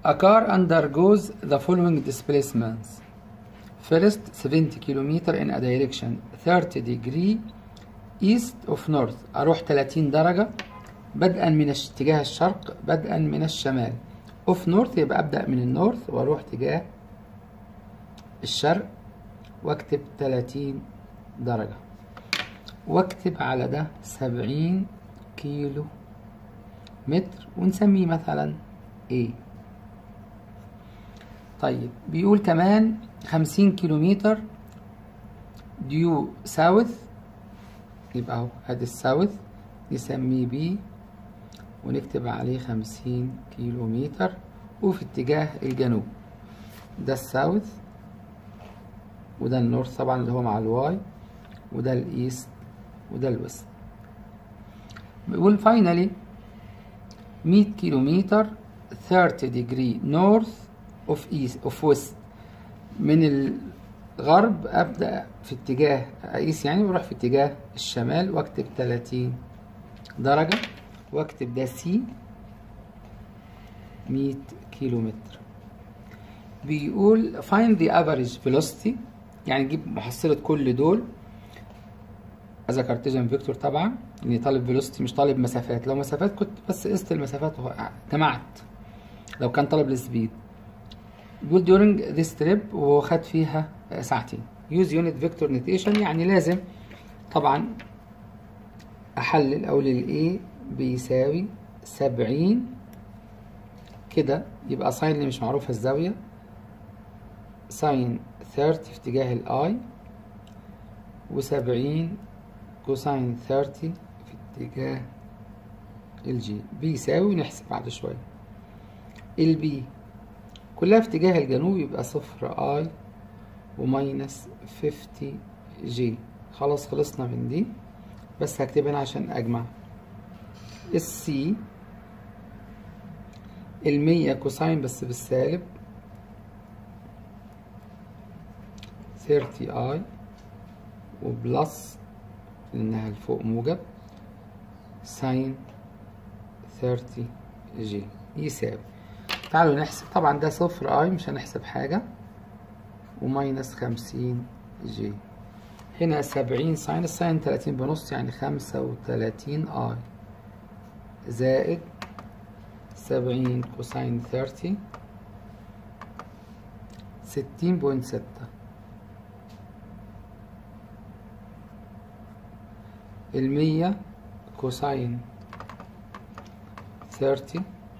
A car undergoes the following displacements. First, 70 km in a direction 30 degree east of north. أروح 30 درجة بدءا من الش- اتجاه الشرق بدءا من الشمال. of north يبقى أبدأ من النورث وأروح اتجاه الشرق واكتب 30 درجة. واكتب على ده 70 كيلو متر ونسميه مثلا A. طيب بيقول كمان 50 كيلومتر ديو ساوث يبقى اهو ادي الساوث نسميه بي ونكتب عليه 50 كيلومتر وفي اتجاه الجنوب ده الساوث وده النورث طبعا اللي هو مع الواي وده الايست وده الويست بيقول فاينلي 100 كيلومتر 30 degree north of east of west من الغرب ابدا في اتجاه اقيس يعني واروح في اتجاه الشمال واكتب 30 درجه واكتب ده سي 100 كيلو متر بيقول find the average velocity يعني نجيب محصلة كل دول از كارتيجن فيكتور طبعا اني طالب فيلوسيتي مش طالب مسافات لو مسافات كنت بس قست المسافات وجمعت لو كان طالب السبيد بيقول during this trip وهو خد فيها ساعتين use unit vector notation يعني لازم طبعا احلل اقول ال A بيساوي سبعين كده يبقى ساين اللي مش معروفة الزاوية ساين 30 في اتجاه الاي وسبعين كوساين 30 في اتجاه الجي بيساوي نحسب بعد شوية البي كلها في اتجاه الجنوب يبقى صفر اي وماينس 50 جي خلاص خلصنا من دي بس هكتبها هنا عشان اجمع السي المية كوساين بس بالسالب 30 اي وبلس لانها لفوق موجب ساين 30 جي يساوي تعالوا نحسب طبعا ده صفر اي مش هنحسب حاجة وماينس خمسين جي هنا سبعين ساين الساين تلاتين بنص يعني خمسة وتلاتين اي زائد سبعين كوساين ثيرتي ستين بوينت ستة المية كوساين ثيرتي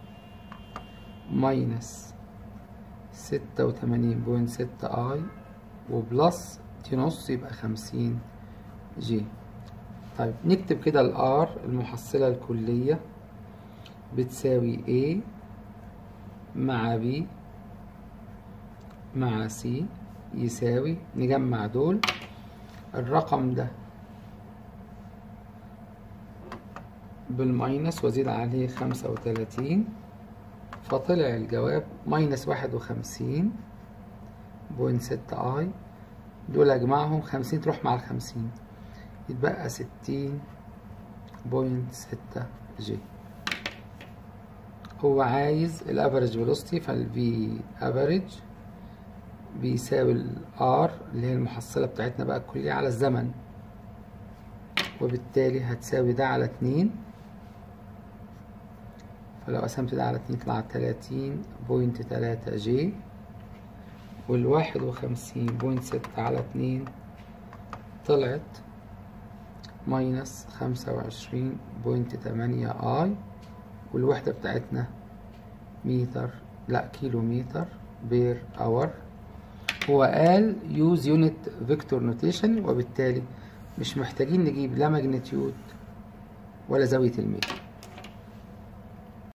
ماينس ستة وتمانين بوينت ستة اي وبلس دي نص يبقى خمسين جي طيب نكتب كده الار المحصلة الكلية بتساوي A مع B مع C يساوي نجمع دول الرقم ده بالماينس وازيد عليه خمسة وتلاتين فطلع الجواب ماينس واحد وخمسين بوينت ستة اي دول اجمعهم خمسين تروح مع الخمسين يتبقى ستين بوينت ستة جي هو عايز الافريج فيلوسيتي فالفي افريج بيساوي الار اللي هي المحصلة بتاعتنا بقى الكلية على الزمن وبالتالي هتساوي ده على اتنين فلو قسمت ده على اتنين يطلع تلاتين بوينت تلاتة جي والواحد وخمسين بوينت ستة على اتنين طلعت ماينس خمسة وعشرين بوينت تمانية اي والوحدة بتاعتنا متر لا كيلو متر بير اور هو قال يوز يونت فيكتور نوتيشن وبالتالي مش محتاجين نجيب لا ماجنتيود ولا زاوية الميل